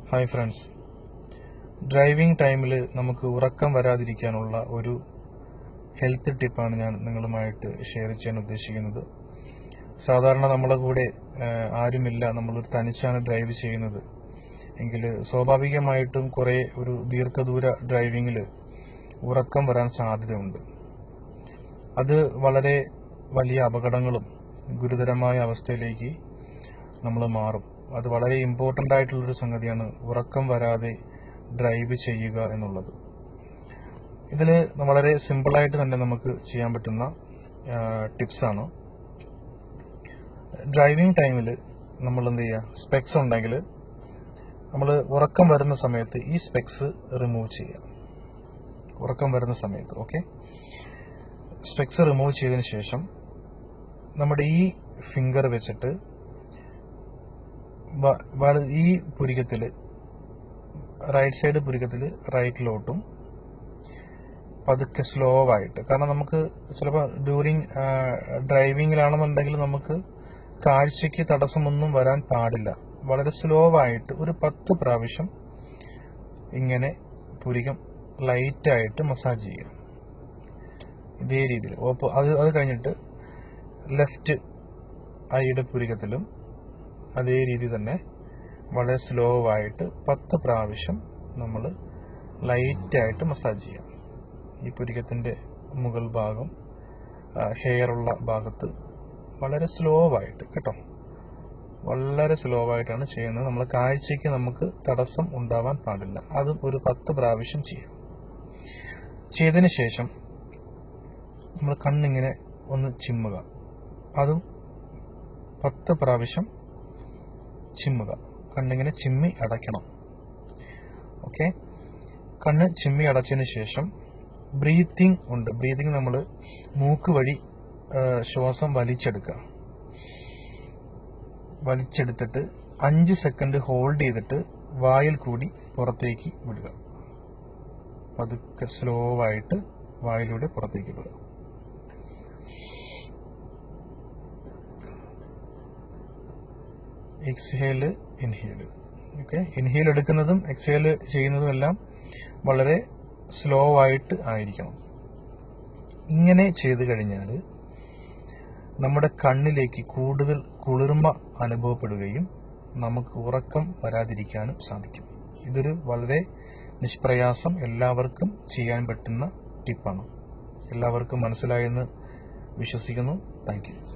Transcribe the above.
hi friends driving ടൈമിൽ നമുക്ക് ഉറക്കം വരാതിരിക്കാനുള്ള ഒരു ഹെൽത്ത് ടിപ്പാണ് ഞാൻ നിങ്ങളുമായിട്ട് ഷെയർ ചെയ്യാൻ ഉദ്ദേശിക്കുന്നത് സാധാരണ നമ്മളെ കൂടെ ആ, ആരുമില്ല നമ്മളൊരു തനിച്ചാണ് ഡ്രൈവ് ചെയ്യുന്നത് എങ്കിൽ സ്വാഭാവികമായിട്ടും കുറേ ഒരു ദീർഘദൂര ഡ്രൈവിങ്ങിൽ ഉറക്കം വരാൻ സാധ്യതയുണ്ട് അത് വളരെ വലിയ അപകടങ്ങളും ഗുരുതരമായ അവസ്ഥയിലേക്ക് നമ്മൾ മാറും അത് വളരെ ഇമ്പോർട്ടൻ്റ് ആയിട്ടുള്ളൊരു സംഗതിയാണ് ഉറക്കം വരാതെ ഡ്രൈവ് ചെയ്യുക എന്നുള്ളത് ഇതിൽ വളരെ സിമ്പിളായിട്ട് തന്നെ നമുക്ക് ചെയ്യാൻ പറ്റുന്ന ടിപ്സാണ് ഡ്രൈവിംഗ് ടൈമിൽ നമ്മൾ എന്ത് ചെയ്യുക സ്പെക്സ് ഉണ്ടെങ്കിൽ നമ്മൾ ഉറക്കം വരുന്ന സമയത്ത് ഈ സ്പെക്സ് റിമൂവ് ചെയ്യുക ഉറക്കം വരുന്ന സമയത്ത് ഓക്കെ സ്പെക്സ് റിമൂവ് ചെയ്തതിന് ശേഷം നമ്മുടെ ഈ ഫിംഗർ വെച്ചിട്ട് വ- വല- ഈ പുരികത്തിൽ റൈറ്റ് സൈഡ് പുരികത്തിൽ റൈറ്റിലോട്ടും പതുക്കെ സ്ലോ ആയിട്ട് കാരണം നമുക്ക് ചിലപ്പോൾ ഡ്യൂറിങ് ഡ്രൈവിങ്ങിലാണെന്നുണ്ടെങ്കിൽ നമുക്ക് കാഴ്ചയ്ക്ക് തടസ്സമൊന്നും വരാൻ പാടില്ല വളരെ സ്ലോ ആയിട്ട് ഒരു പത്ത് പ്രാവശ്യം ഇങ്ങനെ പുരികം ലൈറ്റായിട്ട് മസാജ് ചെയ്യുക ഇതേ രീതിയിൽ ഓപ്പോ അത് അത് കഴിഞ്ഞിട്ട് ലെഫ്റ്റ് ഐയുടെ പുരികത്തിലും അതേ രീതി തന്നെ വളരെ സ്ലോ ആയിട്ട് പത്ത് പ്രാവശ്യം നമ്മൾ ലൈറ്റായിട്ട് മസാജ് ചെയ്യാം ഈ പുരികത്തിൻ്റെ മുകൾ ഭാഗം ഹെയർ ഉള്ള ഭാഗത്ത് വളരെ സ്ലോ ആയിട്ട് കേട്ടോ വളരെ സ്ലോ ആയിട്ടാണ് ചെയ്യുന്നത് നമ്മൾ കാഴ്ചയ്ക്ക് നമുക്ക് തടസ്സം ഉണ്ടാവാൻ പാടില്ല അതും ഒരു പത്ത് പ്രാവശ്യം ചെയ്യാം ചെയ്തതിന് ശേഷം നമ്മൾ കണ്ണിങ്ങനെ ഒന്ന് ചിമ്മുക അതും പത്ത് പ്രാവശ്യം ചിമ്മുക കണ്ണിങ്ങനെ ചിമ്മി അടയ്ക്കണം ഓക്കെ കണ്ണ് ചിമ്മി അടച്ചതിന് ശേഷം ബ്രീത്തിങ് ഉണ്ട് ബ്രീത്തിങ് നമ്മൾ മൂക്ക് വഴി ആ, ശ്വാസം വലിച്ചെടുക്കുക വലിച്ചെടുത്തിട്ട് അഞ്ച് സെക്കൻഡ് ഹോൾഡ് ചെയ്തിട്ട് വായിൽ കൂടി പുറത്തേക്ക് വിടുക പതുക്കെ സ്ലോ ആയിട്ട് വായിലൂടെ പുറത്തേക്ക് വിടുക എക്സ്ഹേല് ഇൻഹേല് ഓക്കെ ഇൻഹേൽ എടുക്കുന്നതും എക്സ്ഹേൽ ചെയ്യുന്നതും എല്ലാം വളരെ സ്ലോ ആയിട്ട് ആയിരിക്കണം ഇങ്ങനെ ചെയ്തു കഴിഞ്ഞാൽ നമ്മുടെ കണ്ണിലേക്ക് കൂടുതൽ കുളിർമ അനുഭവപ്പെടുകയും നമുക്ക് ഉറക്കം വരാതിരിക്കാനും സാധിക്കും ഇതൊരു വളരെ നിഷ്പ്രയാസം എല്ലാവർക്കും ചെയ്യാൻ പറ്റുന്ന ടിപ്പാണ് എല്ലാവർക്കും മനസ്സിലായെന്ന് വിശ്വസിക്കുന്നു താങ്ക് യു